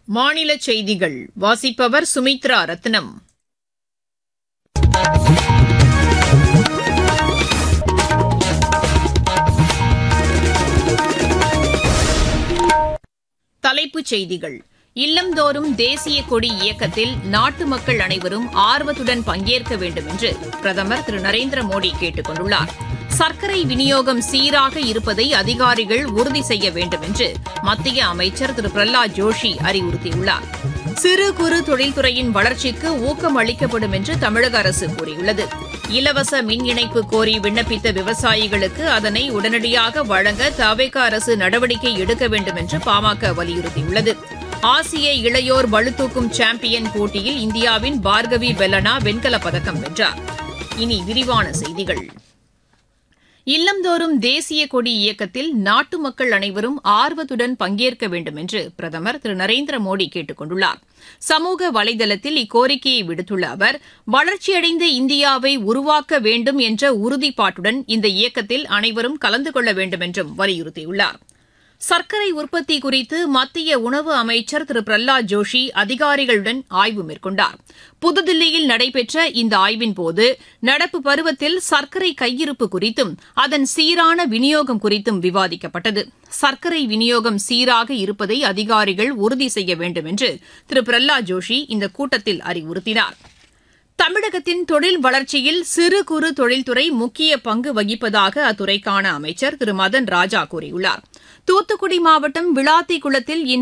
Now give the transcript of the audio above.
மாநில செய்திகள் வாசிப்பவர் சுமித்ரா ரத்னம் தலைப்புச் செய்திகள் இல்லந்தோறும் தேசிய கொடி இயக்கத்தில் நாட்டு மக்கள் அனைவரும் ஆர்வத்துடன் பங்கேற்க வேண்டும் என்று பிரதமர் திரு நரேந்திர மோடி கேட்டுக் கொண்டுள்ளார் சர்க்கரை விநியோகம் சீராக இருப்பதை அதிகாரிகள் உறுதி செய்ய வேண்டும் என்று மத்திய அமைச்சர் திரு பிரஹ்லாத் ஜோஷி அறிவுறுத்தியுள்ளார் சிறு குறு தொழில்துறையின் வளர்ச்சிக்கு ஊக்கம் அளிக்கப்படும் என்று தமிழக அரசு கூறியுள்ளது இலவச மின் இணைப்பு கோரி விண்ணப்பித்த விவசாயிகளுக்கு அதனை உடனடியாக வழங்க தவேக அரசு நடவடிக்கை எடுக்க வேண்டும் என்று பாமக வலியுறுத்தியுள்ளது ஆசிய இளையோர் பளுதூக்கும் சாம்பியன் போட்டியில் இந்தியாவின் பார்கவி பெல்லனா வெண்கலப் பதக்கம் வென்றார் இனி விரிவான செய்திகள் இல்லந்தோறும் தேசிய கொடி இயக்கத்தில் நாட்டு மக்கள் அனைவரும் ஆர்வத்துடன் பங்கேற்க வேண்டும் என்று பிரதமர் திரு நரேந்திர மோடி கேட்டுக் கொண்டுள்ளார் சமூக வலைதளத்தில் இக்கோரிக்கையை விடுத்துள்ள அவர் வளர்ச்சியடைந்த இந்தியாவை உருவாக்க வேண்டும் என்ற உறுதிப்பாட்டுடன் இந்த இயக்கத்தில் அனைவரும் கலந்து கொள்ள வேண்டும் என்றும் வலியுறுத்தியுள்ளார் சர்க்கரை உற்பத்தி குறித்து மத்திய உணவு அமைச்சர் திரு பிரஹ்லாத் ஜோஷி அதிகாரிகளுடன் ஆய்வு மேற்கொண்டார் புதுதில்லியில் நடைபெற்ற இந்த ஆய்வின்போது நடப்பு பருவத்தில் சர்க்கரை கையிருப்பு குறித்தும் அதன் சீரான விநியோகம் குறித்தும் விவாதிக்கப்பட்டது சர்க்கரை விநியோகம் சீராக இருப்பதை அதிகாரிகள் உறுதி செய்ய வேண்டும் என்று திரு பிரஹ்லாத் ஜோஷி இந்த கூட்டத்தில் அறிவுறுத்தினார் தமிழகத்தின் தொழில் வளர்ச்சியில் சிறு குறு தொழில்துறை முக்கிய பங்கு வகிப்பதாக அத்துறைக்கான அமைச்சர் திரு மதன் ராஜா கூறியுள்ளார் தூத்துக்குடி மாவட்டம் விளாத்திக்குளத்தில் இன்று